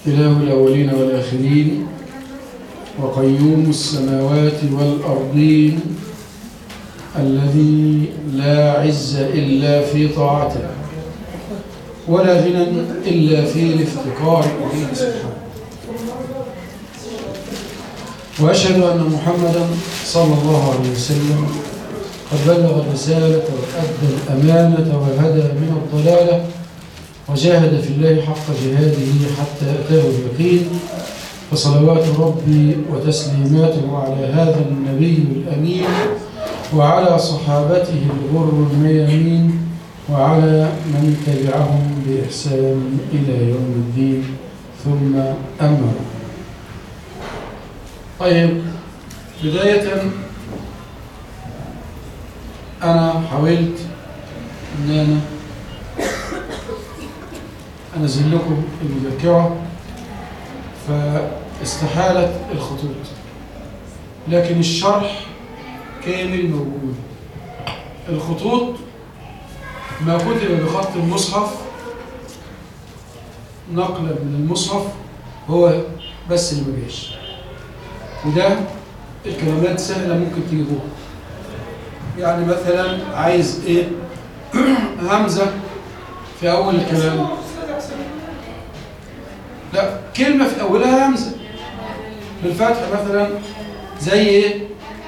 إله الأولين والآخرين وقيوم السماوات والأرضين الذي لا عز إلا في طاعته ولا غنى إلا في الافتقار إليه سبحانه وأشهد أن محمدا صلى الله عليه وسلم قد بلغ الرسالة وأدى الأمانة وهدى من الضلالة وجاهد في الله حق جهاده حتى أتاه اليقين فصلوات ربي وتسليماته على هذا النبي الأمين وعلى صحابته الغر الميامين وعلى من تبعهم بإحسان إلى يوم الدين ثم أما بعد. طيب بداية أنا حاولت أن أنا أنزل لكم المذكرة فاستحالت الخطوط لكن الشرح كامل موجود الخطوط ما كتب بخط المصحف نقلا من المصحف هو بس اللي ما جاش وده الكلمات سهلة ممكن تيجي جوه يعني مثلا عايز ايه همزة في أول الكلام لا كلمة في أولها همزة بالفتح مثلا زي ايه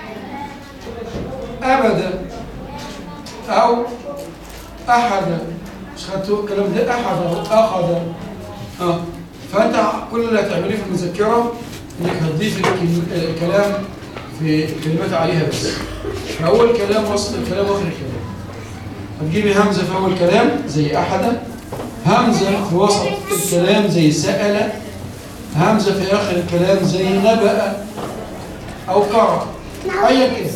أبدا أو أحد مش خدتوا الكلام ده أحد أو أخذ آه. فأنت كل اللي هتعمليه في المذكرة إنك هتضيف الكل- الكلام في الكلمات عليها بس في أول كلام وسط الكلام وآخر الكلام هتجيبي همزة في أول كلام زي أحد همزة في وسط الكلام زي سأل همزة في آخر الكلام زي نبأ أو قرأ أيا كده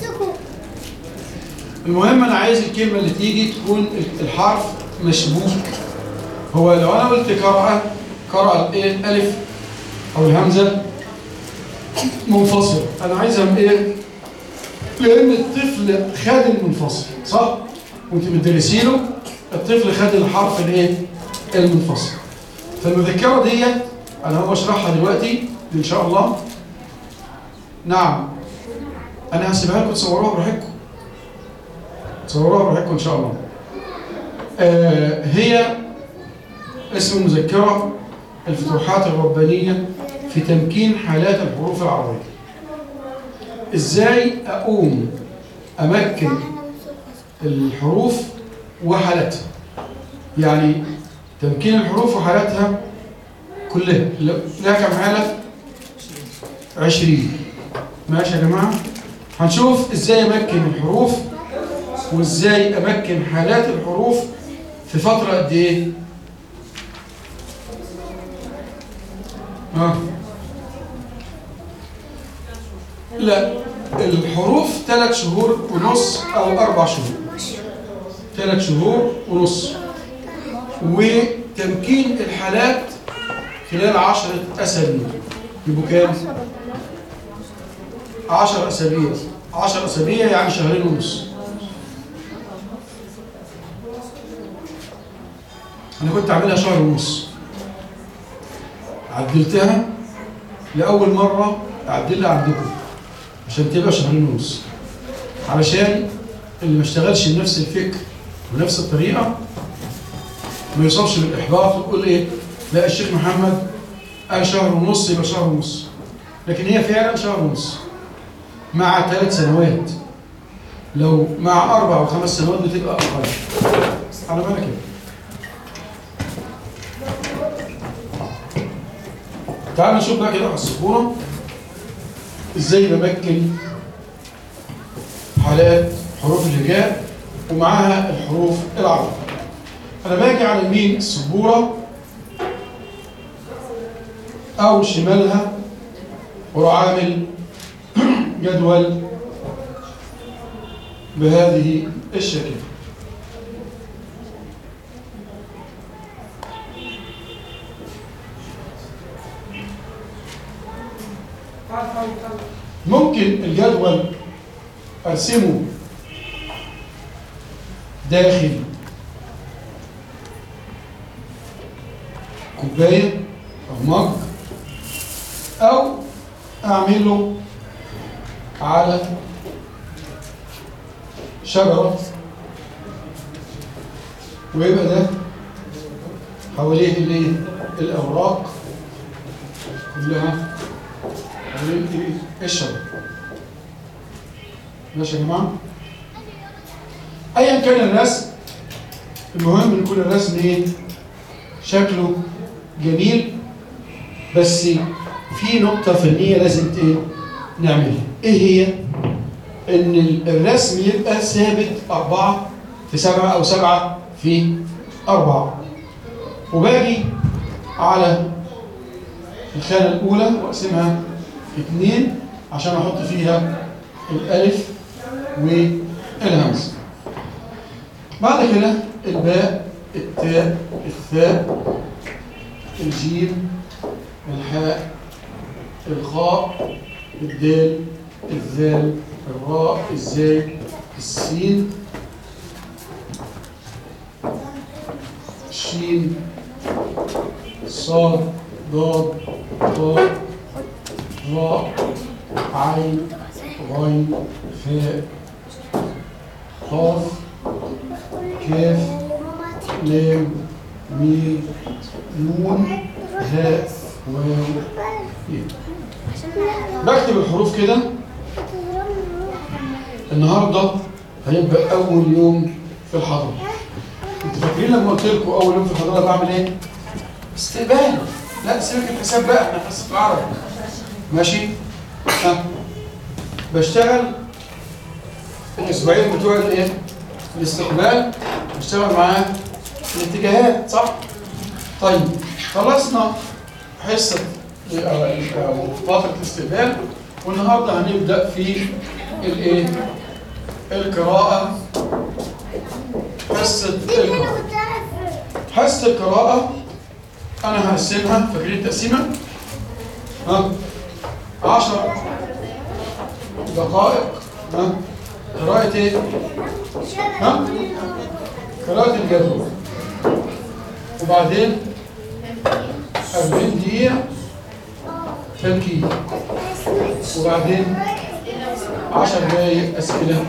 المهم أنا عايز الكلمة اللي تيجي تكون الحرف مشبوك هو لو أنا قلت قرأ قرأ الإيه؟ الألف أو الهمزة منفصل أنا عايزها من إيه؟ لأن الطفل خد المنفصل صح؟ وأنت بتدرسينه الطفل خد الحرف الإيه؟ المنفصل فالمذكرة ديت أنا هو أشرحها دلوقتي إن شاء الله نعم أنا هسيبها لكم تصوروها براحتكم تصوروها براحتكم إن شاء الله آه هي اسم المذكرة الفتوحات الربانية في تمكين حالات الحروف العربية ازاي اقوم امكن الحروف وحالاتها يعني تمكين الحروف وحالاتها كلها لها كم حالة؟ عشرين ماشي يا جماعة هنشوف ازاي امكن الحروف وازاي امكن حالات الحروف في فترة قد ايه؟ ها لا الحروف ثلاث شهور ونص او اربع شهور ثلاث شهور ونص وتمكين الحالات خلال عشرة أسابيع يبقوا كام؟ عشر أسابيع عشر أسابيع يعني شهرين ونص أنا كنت أعملها شهر ونص عدلتها لأول مرة أعدلها عندكم عشان تبقى شهرين ونص علشان اللي ما اشتغلش بنفس الفكر ونفس الطريقة ما يصابش بالإحباط ويقول إيه لا الشيخ محمد قال شهر ونص يبقى شهر ونص لكن هي فعلا شهر ونص مع ثلاث سنوات لو مع أربع أو خمس سنوات بتبقى أقل على بالك كده تعالوا نشوف بقى كده على السبورة ازاي بمكن حالات حروف الهجاء ومعاها الحروف العربية انا باجي على يمين السبورة او شمالها واروح عامل جدول بهذه الشكل ممكن الجدول ارسمه داخل كوبايه او مج او اعمله على شجرة ويبقى ده حواليه الايه الاوراق كلها حوالين ايه الشجرة ماشي يا جماعه ايا كان الرسم المهم ان يكون الرسم ايه شكله جميل بس في نقطة فنية لازم ايه نعملها ايه هي ان ال- الرسم يبقى ثابت أربعة في سبعة أو سبعة في أربعة وباجي على الخانة الأولى وأقسمها اتنين عشان أحط فيها الألف والهمزة بعد كده الباء التاء الثاء الجيم الحاء الخاء الدال الذال الراء الزاي السين الشين صاد ضاد طاء راء عين غين فاء قاف كاف لام ميم نون هاء واو ياء بكتب الحروف كده النهارده هيبقى اول يوم في الحضانه انتوا فاكرين لما قلت لكم اول يوم في الحضانه بعمل ايه استقبال لا سيبك الحساب بقى احنا حصه العربي ماشي ها بشتغل الاسبوعين بتوع الايه الاستقبال بشتغل معاه الاتجاهات صح طيب خلصنا حصه أو فتره الاستقبال والنهارده هنبدا في الايه القراءه حصه القراءه حصه القراءه انا هقسمها فاكرين التقسيمه ها 10 دقائق ها قراءه ايه ها قراءه الجدول وبعدين 40 دقيقه تركيز وبعدين 10 دقايق اسئله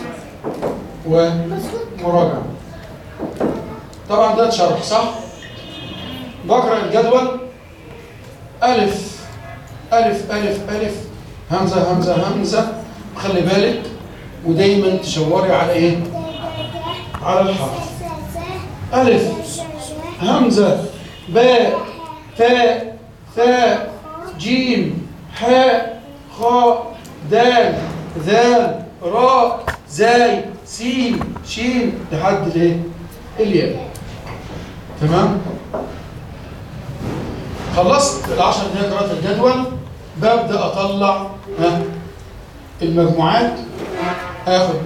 ومراجعه طبعا ده شرح صح بقرا الجدول الف الف الف الف همزه همزه همزه خلي بالك ودايما تشوري على ايه على الحرف الف همزه باء تاء ثاء جيم حاء خاء دال ذال راء زاي سين شين لحد الايه الياء تمام خلصت العشر دقايق قراءة الجدول ببدأ أطلع ها المجموعات آخد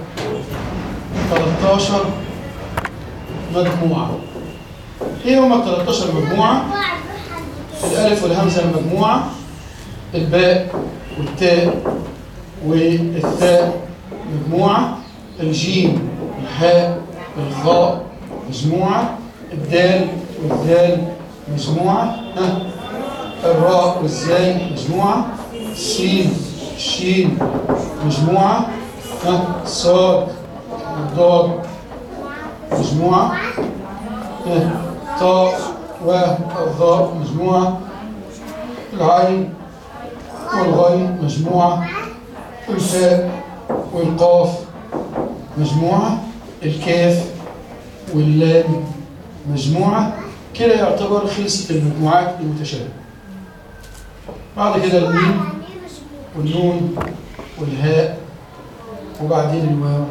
13 مجموعة إيه هما ال 13 مجموعة؟ الألف والهمزة المجموعة الباء والتاء والثاء مجموعة الجيم الحاء الخاء مجموعة الدال والذال مجموعة ها الراء والزاي مجموعة السين الشين مجموعة ها الصاد والضاد مجموعة ها طاء والظاء مجموعة العين والغين مجموعة الفاء والقاف مجموعة الكاف واللام مجموعة كده يعتبر خلصت المجموعات المتشابهة بعد كده الميم والنون والهاء وبعدين الواو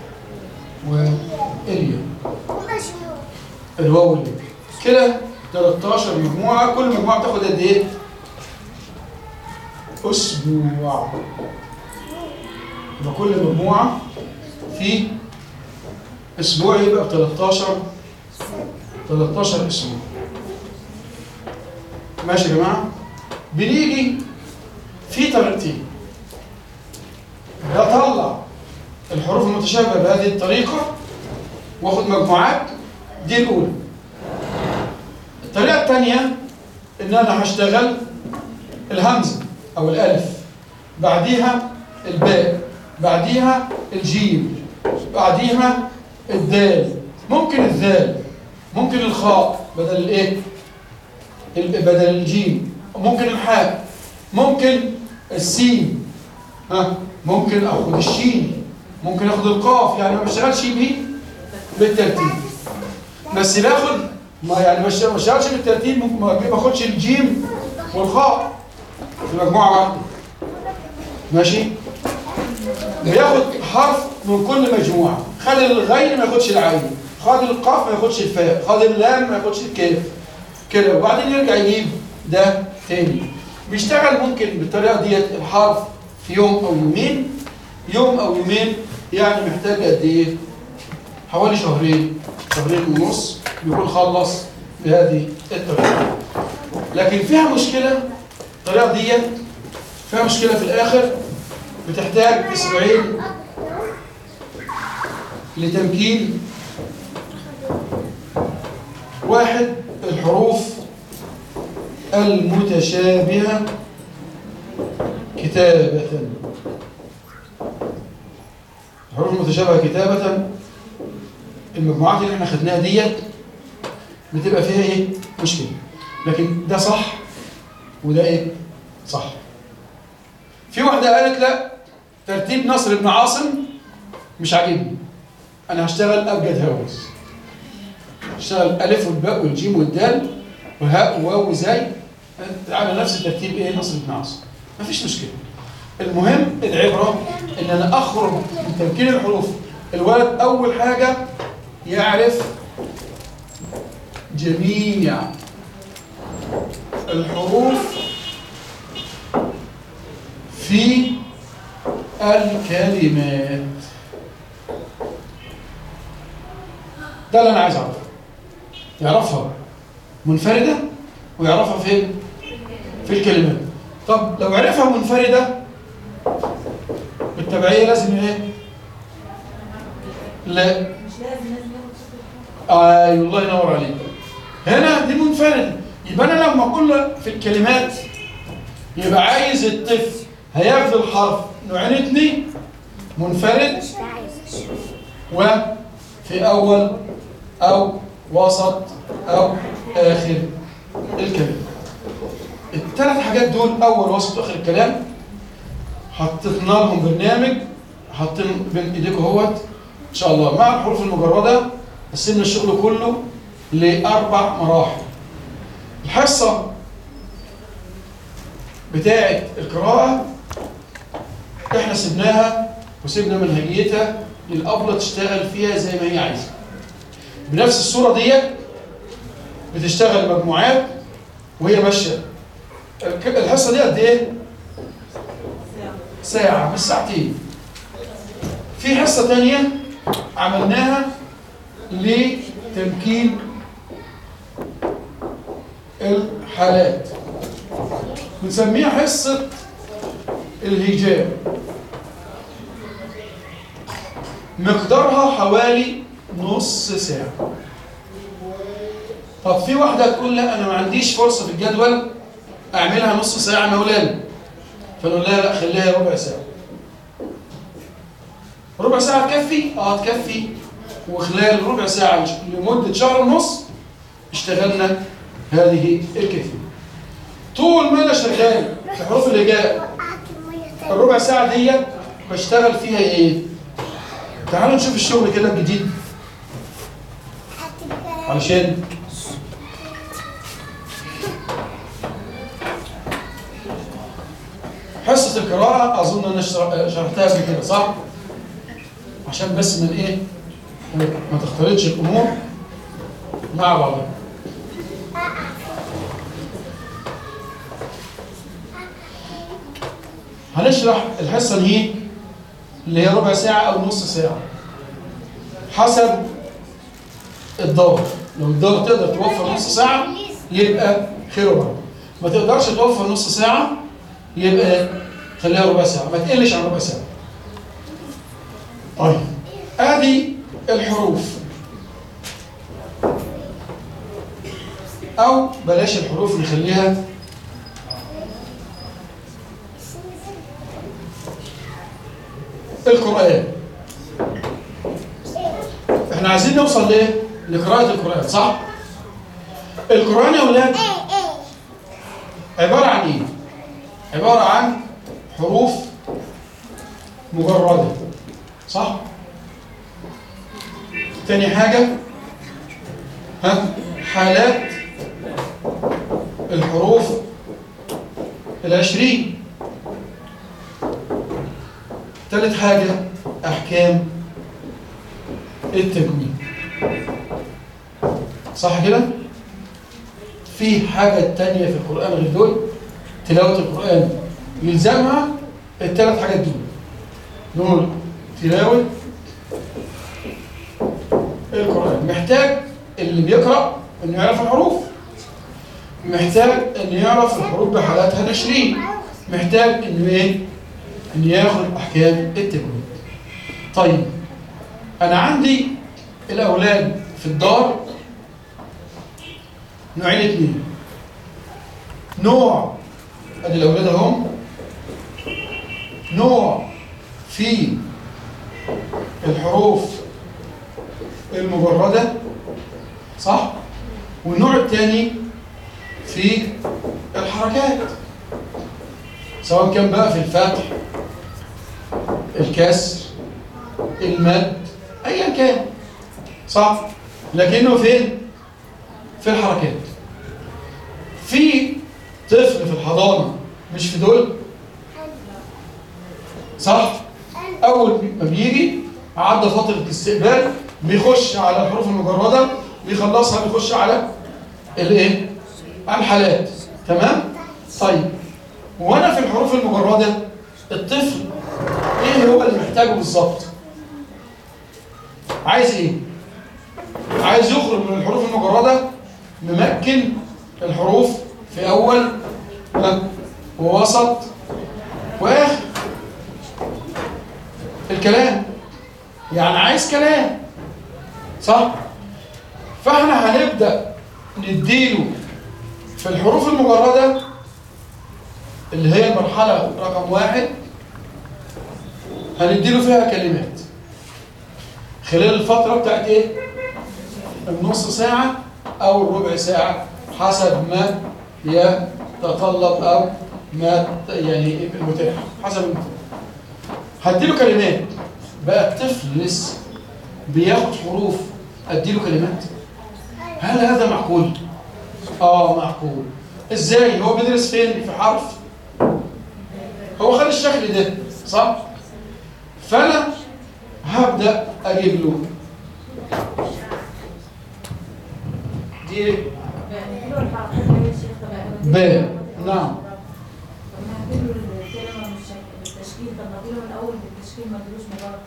والياء الواو والياء كده 13 مجموعة كل مجموعة بتاخد قد ايه؟ أسبوع يبقى كل مجموعة في أسبوع يبقى 13 13 أسبوع ماشي يا جماعة بنيجي في طريقتين بطلع الحروف المتشابهة بهذه الطريقة واخد مجموعات دي الأولى الطريقة الثانية إن أنا هشتغل الهمزة أو الألف بعديها الباء بعديها الجيم بعديها الدال ممكن الذال ممكن الخاء بدل الايه ال- بدل الجيم ممكن الحاء ممكن السين ها ممكن اخد الشين ممكن اخد القاف يعني ما بشتغلش بيه بالترتيب بس باخد ما يعني ما بشتغل- ما بشتغلش بالترتيب ممكن ما باخدش الجيم والخاء في مجموعه واحده ماشي بياخد حرف من كل مجموعه خد الغين ما ياخدش العين خد القاف ما ياخدش الفاء خد اللام ما ياخدش الكاف كده وبعدين يرجع يجيب ده تاني بيشتغل ممكن بالطريقه ديت الحرف في يوم او يومين يوم او يومين يعني محتاج قد ايه حوالي شهرين شهرين ونص يكون خلص بهذه الطريقه لكن فيها مشكله الطريقه ديت فيها مشكله في الاخر بتحتاج اسبوعين لتمكين واحد الحروف المتشابهة كتابة الحروف المتشابهة كتابة المجموعات اللي احنا خدناها ديت بتبقى فيها ايه مشكلة لكن ده صح وده ايه صح في واحدة قالت لا ترتيب نصر بن عاصم مش عاجبني انا هشتغل ابجد هاوس اشتغل الف والباء والجيم والدال وهاء وواو وزاي على نفس الترتيب ايه نصر بن عاصم مفيش مشكله المهم العبره ان انا اخرج من تمكين الحروف الولد اول حاجه يعرف جميع الحروف في الكلمات ده اللي انا عايز اعرفه يعرفها منفردة ويعرفها فين في الكلمات طب لو عرفها منفردة بالتبعية لازم ايه لا مش لازم لازم ياخد صوت ايوه الله ينور عليك هنا دي منفردة يبقى انا لما اقول له في الكلمات يبقى عايز الطفل هياخد الحرف نوعين اتنين منفرد وفي أول أو وسط أو آخر الكلام الثلاث حاجات دول أول وسط وآخر الكلام حطينا لهم برنامج حاطين بين ايديكم اهوت ان شاء الله مع الحروف المجرده قسمنا الشغل كله لاربع مراحل الحصه بتاعه القراءه احنا سبناها وسيبنا منهجيتها للأبلة تشتغل فيها زي ما هي عايزة بنفس الصورة ديت بتشتغل مجموعات وهي ماشية الك- الحصة دي قد ايه؟ ساعة مش ساعتين في حصة تانية عملناها لتمكين الحالات بنسميها حصة الهجاب مقدارها حوالي نص ساعة طب في واحدة تقول لا أنا ما عنديش فرصة في الجدول أعملها نص ساعة مولانا فنقول لها لا خليها ربع ساعة ربع ساعة تكفي؟ اه تكفي وخلال ربع ساعة لمدة شهر ونص اشتغلنا هذه الكيفية طول ما انا شغال في حروف الهجاء الربع ساعة دي بشتغل فيها ايه؟ تعالوا نشوف الشغل كده الجديد علشان حصة القراءة أظن أنا شرح- شرحتها قبل كده صح؟ عشان بس من إيه؟ ما تختلطش الأمور مع بعضها. هنشرح الحصة دي اللي هي ربع ساعة أو نص ساعة حسب الدور لو الدور تقدر توفر نص ساعة يبقى خير وبركة ما تقدرش توفر نص ساعة يبقى خليها ربع ساعة ما تقلش عن ربع ساعة طيب ادي الحروف او بلاش الحروف نخليها القرآن احنا عايزين نوصل ليه؟ لقراءة القرآن صح؟ القرآن يا ولاد عبارة عن ايه؟ عبارة عن حروف مجردة صح؟ تاني حاجة ها حالات الحروف العشرين تالت حاجة أحكام التجويد صح كده؟ في حاجة تانية في القرآن غير دول تلاوة القرآن يلزمها الثلاث حاجات دول دول تلاوة القرآن محتاج اللي بيقرأ انه يعرف الحروف محتاج انه يعرف الحروف بحالاتها العشرين محتاج انه ايه انه ياخد احكام التجويد طيب انا عندي الاولاد في الدار نوعين اتنين نوع ادي الاولاد اهم نوع في الحروف المجردة صح والنوع الثاني في الحركات سواء كان بقى في الفتح الكسر المد ايا كان صح لكنه فين في الحركات في طفل في الحضانة مش في دول صح اول ما بيجي عدى فترة الاستقبال بيخش على الحروف المجردة بيخلصها بيخش على الايه على الحالات تمام طيب وانا في الحروف المجردة الطفل ايه هو اللي محتاجه بالظبط عايز ايه عايز يخرج من الحروف المجردة ممكن الحروف في اول ها، ووسط واخر الكلام يعني عايز كلام صح فاحنا هنبدأ نديله في الحروف المجردة اللي هي المرحلة رقم واحد هنديله فيها كلمات خلال الفترة بتاعت ايه النص ساعة او الربع ساعة حسب ما يتطلب او ما يعني المتاح حسب المتاح هديله كلمات بقى الطفل لسه بياخد حروف اديله كلمات هل هذا معقول اه معقول ازاي هو بيدرس فين في حرف هو خد الشكل ده صح فانا هبدا اجيب له دي إيه؟ بنعمله الحركات اللي هي الشيخ تبع- باء نعم طب نعمله الكلمة بالشكل- بالتشكيل طب نعمله من الأول بالتشكيل ما ادلوش مجرد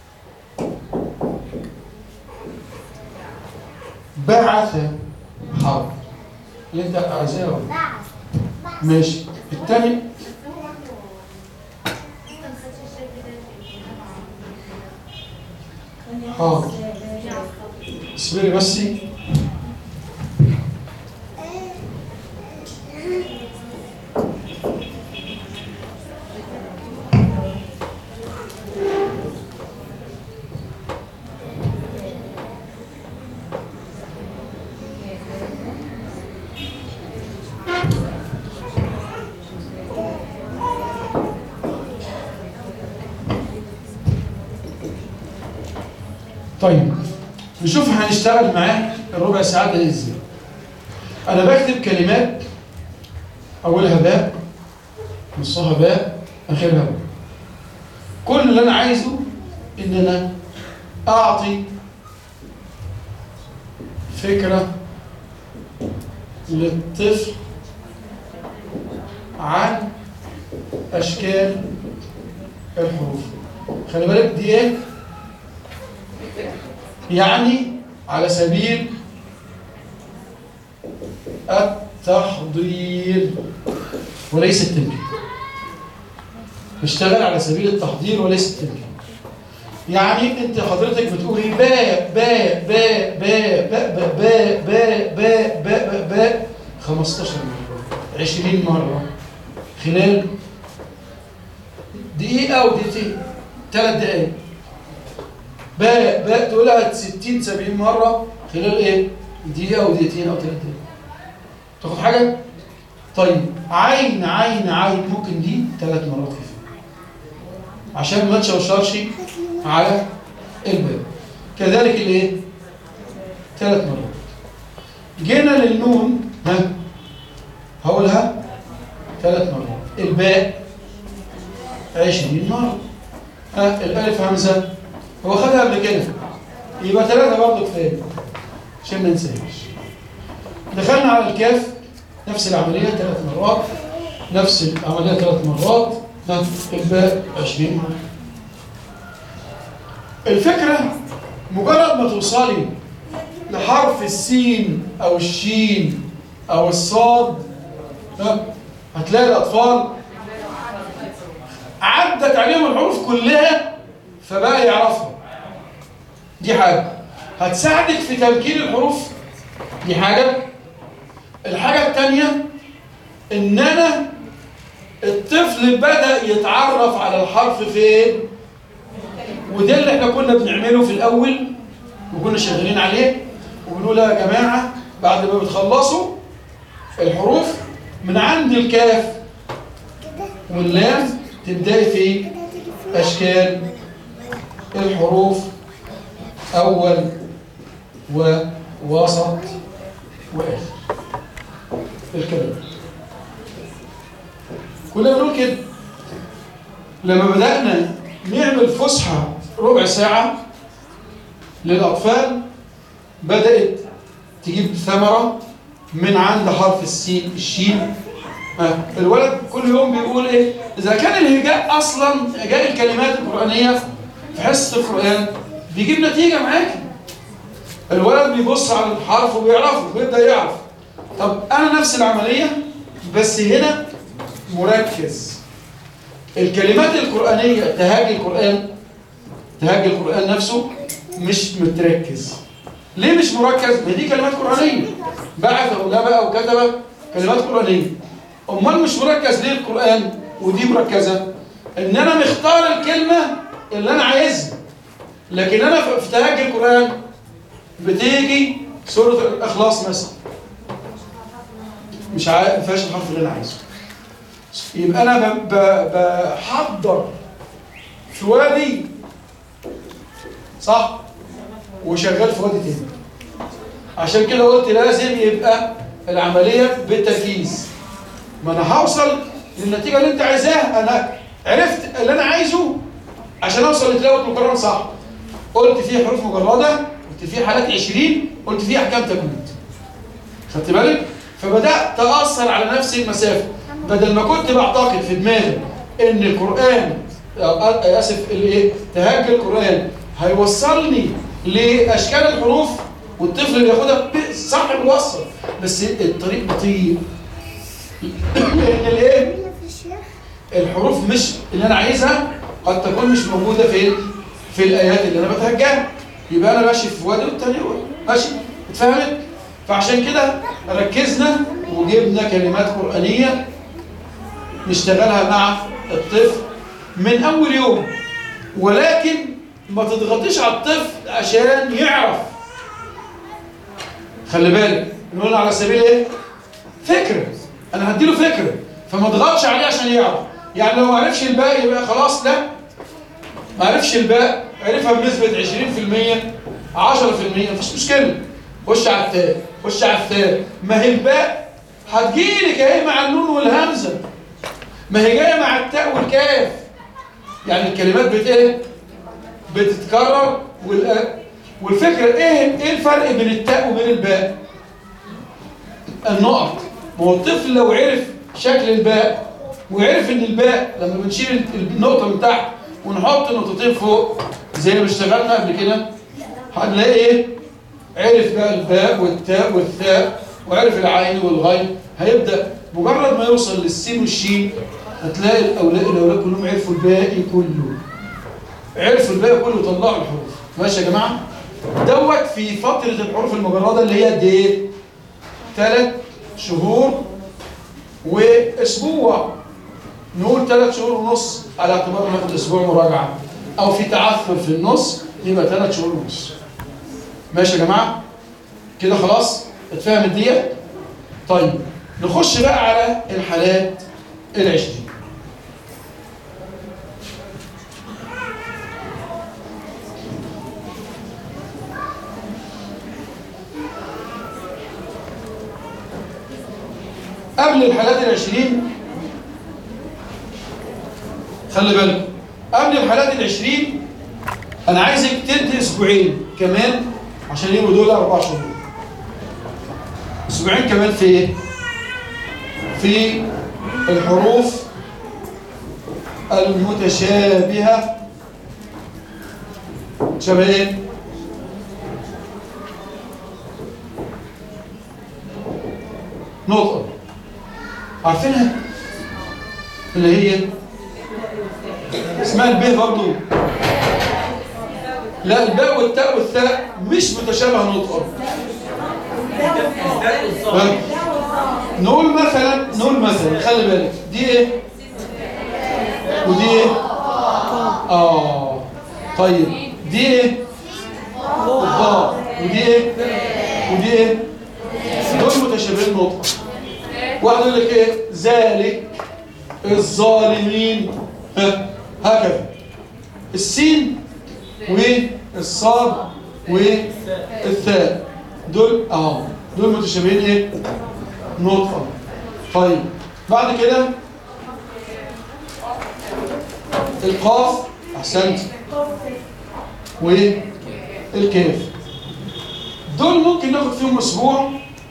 بعث حرف اللي انت عايزاه ماشي الثاني حاضر. اصبري بس طيب نشوف هنشتغل معاه الربع ساعة ده ازاي انا بكتب كلمات اولها باء نصها باء اخرها باء كل اللي انا عايزه ان انا اعطي فكرة للطفل عن اشكال الحروف خلي بالك دي ايه يعني على سبيل التحضير وليس التمكين اشتغل على سبيل التحضير وليس التمكين يعني انت حضرتك بتقولي باء باء باء باء باء باء باء باء باء باء باء 15 مرة 20 مرة خلال دقيقة أو دقيقتين ثلاث دقايق باء باء تقولها 60 70 مره خلال ايه دقيقه او دقيقتين او ثلاث دقايق تاخد حاجه طيب عين عين عين ممكن دي ثلاث مرات كفايه عشان ما تشوشرش على الباب كذلك الايه ثلاث مرات جينا للنون ها هقولها ثلاث مرات الباء عشرين مرة ها الألف همزة هو خدها قبل كده يبقى ثلاثة برضه كفاية عشان ما ننساهاش دخلنا على الكاف نفس العملية ثلاث مرات نفس العملية ثلاث مرات ها الباء عشرين مرة الفكرة مجرد ما توصلي لحرف السين او الشين او الصاد ها، هتلاقي الاطفال عدت عليهم الحروف كلها فبقى يعرفها دي حاجه هتساعدك في تمكين الحروف دي حاجه الحاجه الثانيه ان انا الطفل بدا يتعرف على الحرف فين وده اللي احنا كنا بنعمله في الاول وكنا شغالين عليه وبنقول يا جماعة بعد ما بتخلصوا الحروف من عند الكاف واللام تبدأي في أشكال الحروف أول ووسط وآخر الكلام كنا بنقول كده لما بدأنا نعمل فسحة ربع ساعة للأطفال بدأت تجيب ثمرة من عند حرف السين الشين آه، الولد كل يوم بيقول ايه اذا كان الهجاء اصلا هجاء الكلمات القرآنية في حصة القرآن بيجيب نتيجة معاك الولد بيبص على الحرف وبيعرفه بيبدأ يعرف طب انا نفس العملية بس هنا مركز الكلمات القرآنية تهاجي القرآن تهاجي القرآن نفسه مش متركز ليه مش مركز؟ ما دي كلمات قرآنية بعث أو نبأ أو كتب كلمات قرآنية أمال مش مركز ليه القرآن ودي مركزة؟ إن أنا مختار الكلمة اللي أنا عايزها لكن أنا في في تهاجي القرآن بتيجي سورة الإخلاص مثلا مش عارف ما فيهاش الحرف اللي أنا عايزه يبقى أنا ب- ب- بحضر في وادي صح؟ وشغال في وادي تاني عشان كده قلت لازم يبقى العملية بالتركيز ما انا هوصل للنتيجة اللي انت عايزاها انا عرفت اللي انا عايزه عشان اوصل لتلاوة القرآن صح قلت فيه حروف مجردة قلت فيه حالات 20 قلت فيه احكام تجويد خدت بالك فبدأت أأثر على نفسي المسافة بدل ما كنت بعتقد في دماغي ان القرآن أو أ- اسف الايه تهجي القرآن هيوصلني لاشكال الحروف والطفل اللي ياخدها ب- صح بيوصل بس الطريق بطيء لان الايه الحروف مش اللي انا عايزها قد تكون مش موجوده في في الايات اللي انا بتهجاها يبقى انا ماشي في وادي والتاني وادي. ماشي اتفهمت فعشان كده ركزنا وجبنا كلمات قرانيه نشتغلها مع الطفل من اول يوم ولكن ما تضغطيش على الطفل عشان يعرف خلي بالك نقول على سبيل ايه فكره انا هديله فكره فما تضغطش عليه عشان يعرف يعني لو ما عرفش الباقي يبقى خلاص لا ما عرفش الباء عرفها بنسبة 20% 10% مفيش مشكلة خش على التاء خش على الثاء ما هي الباء هتجيلك اهي مع النون والهمزة ما هي جاية مع التاء والكاف يعني الكلمات بت ايه بتتكرر والأ... والفكرة ايه ايه الفرق بين التاء وبين الباء النقط ما هو الطفل لو عرف شكل الباء وعرف ان الباء لما بنشيل النقطة من تحت ونحط نقطتين فوق زي ما اشتغلنا قبل كده هنلاقي ايه عرف بقى الباء والتاء والثاء وعرف العين والغين هيبدأ مجرد ما يوصل للسين والشين هتلاقي الاولاد الاولاد كلهم عرفوا الباقي كله عرفوا الباقي كله وطلعوا الحروف ماشي يا جماعه دوت في فتره الحروف المجرده اللي هي قد ايه ثلاث شهور واسبوع نقول ثلاث شهور ونص على اعتبار ناخد اسبوع مراجعه او في تعثر في النص يبقى ثلاث شهور ونص ماشي يا جماعه كده خلاص اتفهمت ديت طيب نخش بقى على الحالات العشرين قبل الحالات العشرين خلي بالك قبل الحالات العشرين انا عايزك تدي اسبوعين كمان عشان يبقوا دول اربع شهور اسبوعين كمان في ايه في الحروف المتشابهه شبه ايه نقطه عارفينها اللي هي اسمها الب برضو لا الباء والتاء والثاء مش متشابه نطقا ها؟ نقول مثلا نقول مثلا خلي بالك دي ايه ودي ايه اه طيب دي ايه الضاء ودي ايه ودي ايه دول متشابهين نطقا واحد يقول لك ايه ذلك الظالمين ها هكذا السين والصاد والثاء دول اهو دول متشابهين ايه نطقا طيب بعد كده القاف احسنت والكاف دول ممكن ناخد فيهم اسبوع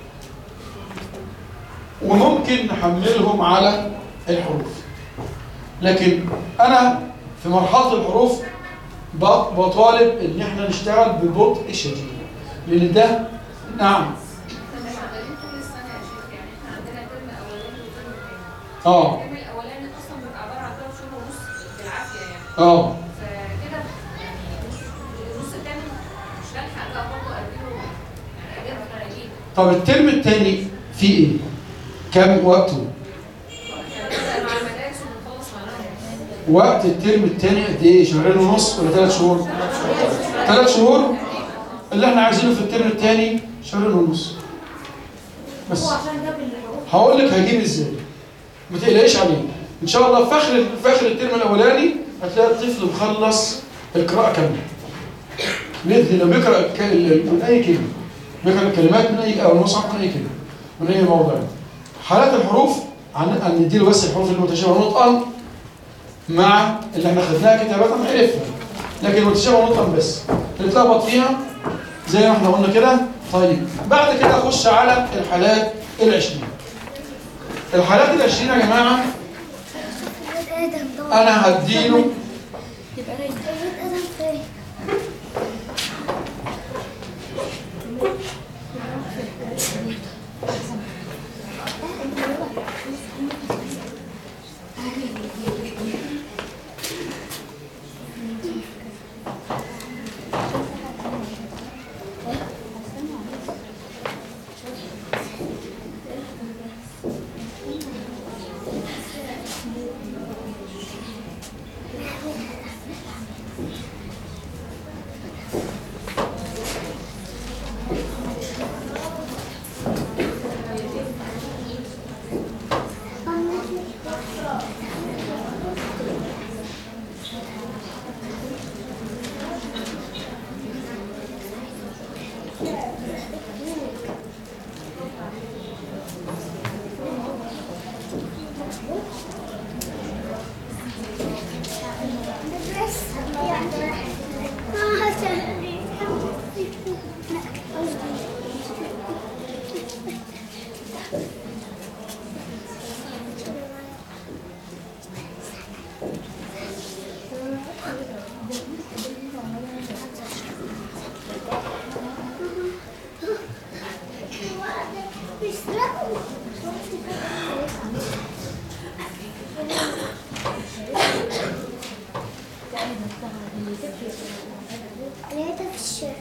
وممكن نحملهم على الحروف لكن انا في مرحله الحروف ب- بطالب ان احنا نشتغل ببطء شديد لان ده نعم احنا شغالين طول السنة يا شيخ يعني احنا عندنا ترم اولاني وترم تاني اه الترم الاولاني اصلا بيبقى عبارة عن ثلاث شهور ونص بالعافية يعني اه فكده يعني النص التاني مش هلحق بقى برضه اديله يعني اجازة خارجية طب الترم الثاني فيه ايه كم وقته فبنبدأ مع المدارس وبنخلص معاهم وقت الترم الثاني قد ايه شهرين ونص ولا ثلاث شهور ثلاث شهور اللي احنا عايزينه في الترم الثاني شهرين ونص بس هو عشان جاب الحروف هقول لك هجيب ازاي ما تقلقيش عليه ان شاء الله في اخر في اخر الترم الاولاني هتلاقي الطفل مخلص القراءه كامله باذن الله بيقرا الك- ال- من اي كلمه بيقرا الكلمات من اي او المصحف من اي كلمه من اي موضع حالات الحروف عن ان نديله بس الحروف المتشابهه نطقا مع اللي احنا خدناها كتابات عرفها لكن المتشابهه نطقا بس اللي اتلخبط فيها زي ما احنا قلنا كده طيب بعد كده اخش على الحالات العشرين الحالات العشرين يا جماعه انا هديله لقيتها في الشارع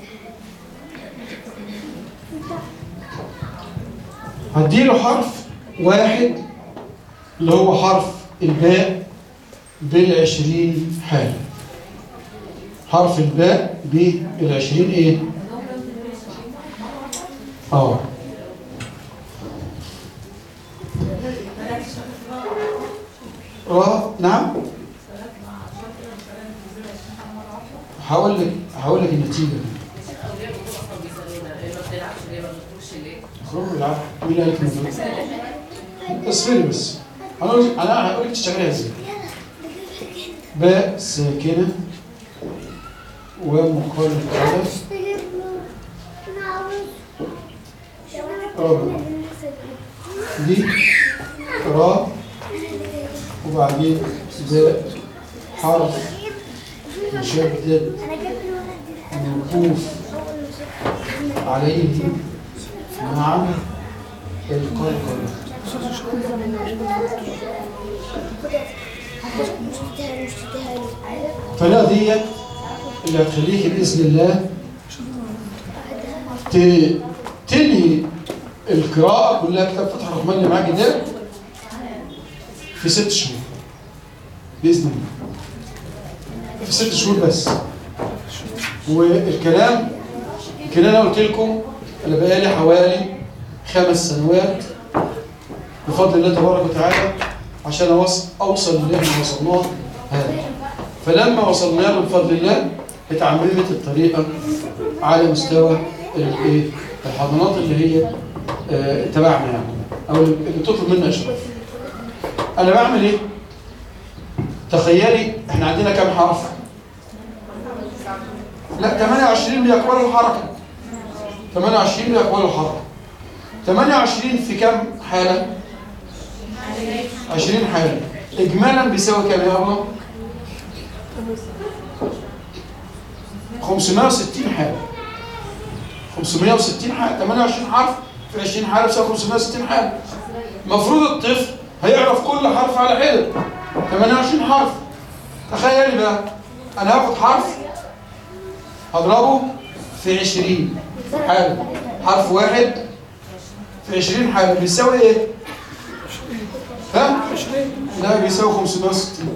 هديله حرف واحد اللي هو حرف الباء بالعشرين حالة حرف الباء بالعشرين ايه اه را نعم هقول لك هقول لك النتيجه طب ليه الجمهور اصلا بيسالونا ليه ما بتلعبش ليه ما بتخرجش ليه؟ خروج العب مين قال لك ما اصبري بس انا هقول انا هقول لك تشتغليها ازاي باء ساكنه ومقابل الثلاث اشتري له انا عاوز رابع دي را وبعدين باء حرف مشدد انا جايب له موقوف عليه مع القلقلة فلا ديت اللي هتخليك بإذن الله ت- تنهي القراءة كلها كتاب فتح الرحمن اللي معاك ده في ست شهور بإذن الله في ست شهور بس والكلام كده انا قلت لكم انا بقالي حوالي خمس سنوات بفضل الله تبارك وتعالى عشان أوص- اوصل اللي احنا وصلناه هذا فلما وصلنا له بفضل الله اتعممت الطريقه على مستوى الايه الحضانات اللي هي آه، تبعنا يعني او اللي بتطلب منا اشراف انا بعمل ايه تخيلي احنا عندنا كام حرف لا 28 بيقبلوا الحركة 28 بيقبلوا الحركة 28 في كم حالة؟ 20 حالة إجمالا بيساوي كام يا أبله؟ 560 حالة 560 حالة 28 حرف في 20 حالة بيساوي 560 حالة المفروض الطفل هيعرف كل حرف على حدة 28 حرف تخيلي بقى أنا هاخد حرف هضربه في 20 حالة حرف واحد في 20 حالة بيساوي ايه؟ ها؟ لا بيساوي 560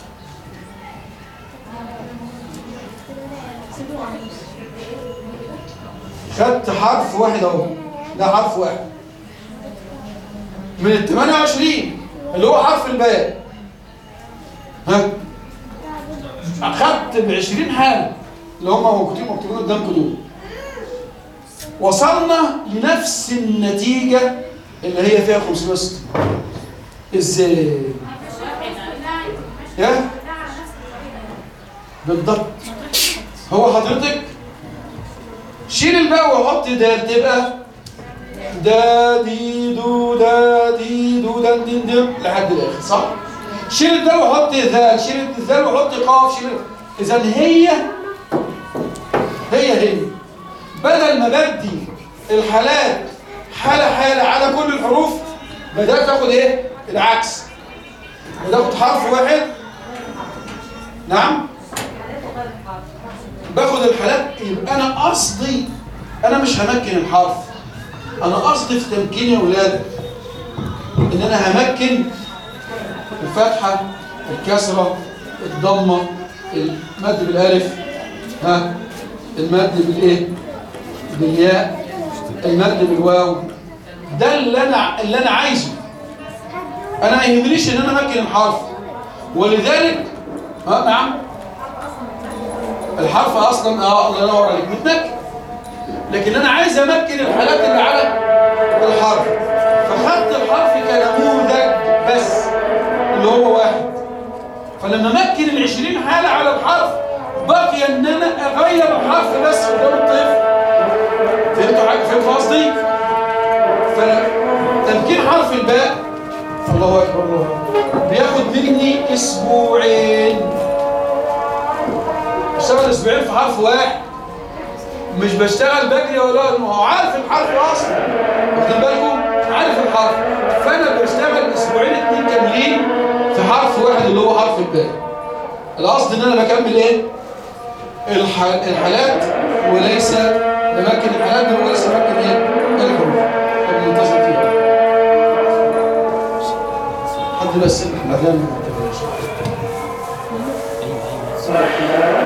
خدت حرف واحد اهو ده حرف واحد من ال 28 اللي هو حرف الباء ها اخدت ب 20 حاله اللي هم موجودين مكتوبين قدامكم دول وصلنا لنفس النتيجه اللي هي فيها 560 ازاي يا بالضبط هو حضرتك شيل الباء وحط ده تبقى دا دي دو دا دي دو دا دي دي لحد الاخر صح شيل الدال وحط ذال شيل الذال وحط قاف شيل اذا هي هي هي بدل ما بدي الحالات حالة حالة على كل الحروف بدأت اخد ايه العكس بدأت اخد حرف واحد نعم باخد الحالات يبقى انا قصدي انا مش همكن الحرف انا قصدي في تمكين يا ولاد ان انا همكن الفتحه الكسره الضمه المد بالالف ها المد بالايه بالياء المد بالواو ده اللي انا اللي انا عايزه انا ما يهمنيش ان انا امكن الحرف ولذلك ها نعم الحرف اصلا اه الله ينور عليك متمكن لكن انا عايز امكن الحالات اللي على الحرف فخدت الحرف كنموذج بس اللي هو واحد فلما امكن ال 20 حاله على الحرف بقي ان انا اغير الحرف بس قدام الطفل فهمتوا حاجه فهمتوا قصدي فتمكين حرف الباء الله اكبر الله أكبر. بياخد مني اسبوعين بشتغل اسبوعين في حرف واحد مش بشتغل بجري ولا ما هو عارف الحرف اصلا واخدين بالكم عارف الحرف فانا بشتغل اسبوعين اتنين كاملين في حرف واحد اللي هو حرف الباء القصد ان انا بكمل ايه الح... الحالات وليس بمكن الحالات دي وليس بمكن ايه الحروف طب منتصر فيها حد بس الاذان ما انتبهش